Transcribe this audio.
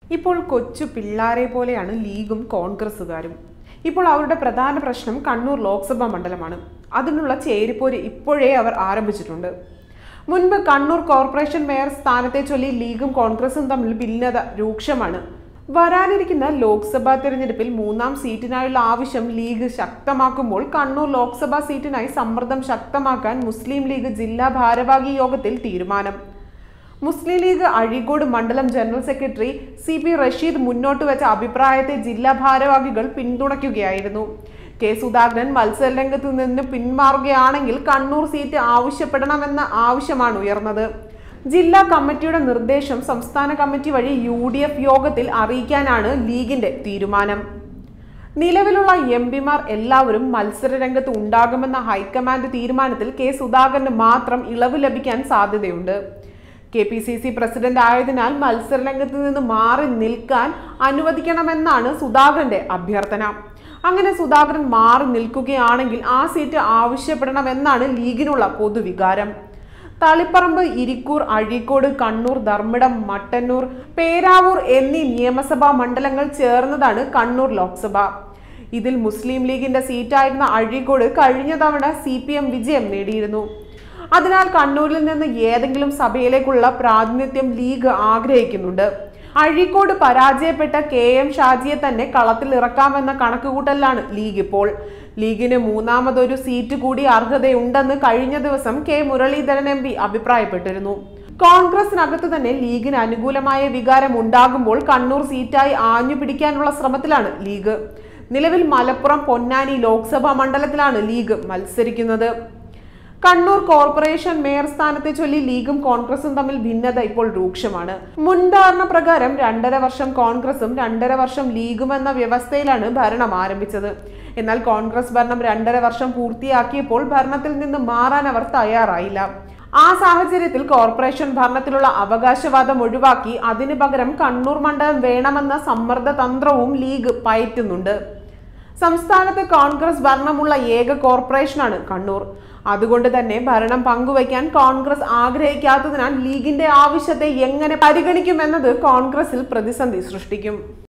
ഇപ്പോൾ കൊച്ചു പിള്ളാരെ പോലെയാണ് ലീഗും കോൺഗ്രസുകാരും ഇപ്പോൾ അവരുടെ പ്രധാന പ്രശ്നം കണ്ണൂർ ലോക്സഭാ മണ്ഡലമാണ് അതിനുള്ള ചേരിപ്പോര് ഇപ്പോഴേ അവർ ആരംഭിച്ചിട്ടുണ്ട് മുൻപ് കണ്ണൂർ കോർപ്പറേഷൻ മേയർ സ്ഥാനത്തെ ചൊല്ലി ലീഗും കോൺഗ്രസും തമ്മിൽ ഭിന്നത രൂക്ഷമാണ് വരാനിരിക്കുന്ന ലോക്സഭാ തെരഞ്ഞെടുപ്പിൽ മൂന്നാം സീറ്റിനായുള്ള ആവശ്യം ലീഗ് ശക്തമാക്കുമ്പോൾ കണ്ണൂർ ലോക്സഭാ സീറ്റിനായി സമ്മർദ്ദം ശക്തമാക്കാൻ മുസ്ലിം ലീഗ് ജില്ലാ ഭാരവാഹി യോഗത്തിൽ തീരുമാനം മുസ്ലിം ലീഗ് അഴീക്കോട് മണ്ഡലം general secretary C P Rasheed മുന്നോട്ട് വെച്ച അഭിപ്രായത്തെ ജില്ലാ ഭാരവാഹികൾ പിന്തുണയ്ക്കുകയായിരുന്നു കെ സുധാകരൻ മത്സരരംഗത്ത് നിന്ന് പിന്മാറുകയാണെങ്കിൽ കണ്ണൂർ സീറ്റ് ആവശ്യപ്പെടണമെന്ന ആവശ്യമാണ് ഉയർന്നത് ജില്ലാ കമ്മിറ്റിയുടെ നിർദ്ദേശം സംസ്ഥാന കമ്മിറ്റി വഴി യു ഡി എഫ് യോഗത്തിൽ അറിയിക്കാനാണ് ലീഗിന്റെ തീരുമാനം നിലവിലുള്ള എം പിമാർ എല്ലാവരും മത്സരരംഗത്ത് ഉണ്ടാകുമെന്ന ഹൈക്കമാൻഡ് തീരുമാനത്തിൽ കെ സുധാകരന് മാത്രം ഇളവ് ലഭിക്കാൻ സാധ്യതയുണ്ട് K P C C president ആയതിനാൽ മത്സരരംഗത്ത് നിന്ന് മാറി നിൽക്കാൻ അനുവദിക്കണമെന്നാണ് സുധാകരന്റെ അഭ്യർത്ഥന അങ്ങനെ സുധാകരൻ മാറി നിൽക്കുകയാണെങ്കിൽ ആ സീറ്റ് ആവശ്യപ്പെടണമെന്നാണ് ലീഗിനുള്ള പൊതുവികാരം തളിപ്പറമ്പ് ഇരിക്കൂർ അഴീക്കോട് കണ്ണൂർ ധർമ്മിടം മട്ടന്നൂർ പേരാവൂർ എന്നീ നിയമസഭാ മണ്ഡലങ്ങൾ ചേർന്നതാണ് കണ്ണൂർ ലോക്സഭ ഇതിൽ മുസ്ലിം ലീഗിന്റെ സീറ്റായിരുന്ന അഴീക്കോട് കഴിഞ്ഞ തവണ സി പി എം വിജയം നേടിയിരുന്നു അതിനാൽ കണ്ണൂരിൽ നിന്ന് ഏതെങ്കിലും സഭയിലേക്കുള്ള പ്രാതിനിധ്യം ലീഗ് ആഗ്രഹിക്കുന്നുണ്ട് അഴീക്കോട് പരാജയപ്പെട്ട കെ എം ഷാജിയെ തന്നെ കളത്തിൽ ഇറക്കാമെന്ന കണക്കുകൂട്ടലാണ് ലീഗ് ഇപ്പോൾ ലീഗിന് മൂന്നാമതൊരു സീറ്റ് കൂടി അർഹതയുണ്ടെന്ന് കഴിഞ്ഞ ദിവസം കെ മുരളീധരൻ എം പി അഭിപ്രായപ്പെട്ടിരുന്നു കോൺഗ്രസിനകത്ത് തന്നെ ലീഗിന് അനുകൂലമായ വികാരം ഉണ്ടാകുമ്പോൾ കണ്ണൂർ സീറ്റായി ആഞ്ഞു പിടിക്കാനുള്ള ശ്രമത്തിലാണ് ലീഗ് നിലവിൽ മലപ്പുറം പൊന്നാനി ലോക്സഭാ മണ്ഡലത്തിലാണ് ലീഗ് മത്സരിക്കുന്നത് കണ്ണൂർ കോർപ്പറേഷൻ മേയർ സ്ഥാനത്തെ ചൊല്ലി ലീഗും കോൺഗ്രസും തമ്മിൽ ഭിന്നത ഇപ്പോൾ രൂക്ഷമാണ് മുൻധാരണ പ്രകാരം രണ്ടര വർഷം കോൺഗ്രസും രണ്ടര വർഷം ലീഗും എന്ന വ്യവസ്ഥയിലാണ് ഭരണം ആരംഭിച്ചത് എന്നാൽ കോൺഗ്രസ് ഭരണം രണ്ടര വർഷം പൂർത്തിയാക്കിയപ്പോൾ ഭരണത്തിൽ നിന്ന് മാറാൻ അവർ തയ്യാറായില്ല ആ സാഹചര്യത്തിൽ കോർപ്പറേഷൻ ഭരണത്തിലുള്ള അവകാശവാദം ഒഴിവാക്കി അതിനു പകരം കണ്ണൂർ മണ്ഡലം വേണമെന്ന സമ്മർദ്ദ തന്ത്രവും ലീഗ് പയറ്റുന്നുണ്ട് സംസ്ഥാനത്ത് കോൺഗ്രസ് ഭരണമുള്ള ഏക കോർപ്പറേഷനാണ് കണ്ണൂർ അതുകൊണ്ട് തന്നെ ഭരണം പങ്കുവയ്ക്കാൻ കോൺഗ്രസ് ആഗ്രഹിക്കാത്തതിനാൽ ലീഗിന്റെ ആവശ്യത്തെ എങ്ങനെ പരിഗണിക്കുമെന്നത് കോൺഗ്രസിൽ പ്രതിസന്ധി സൃഷ്ടിക്കും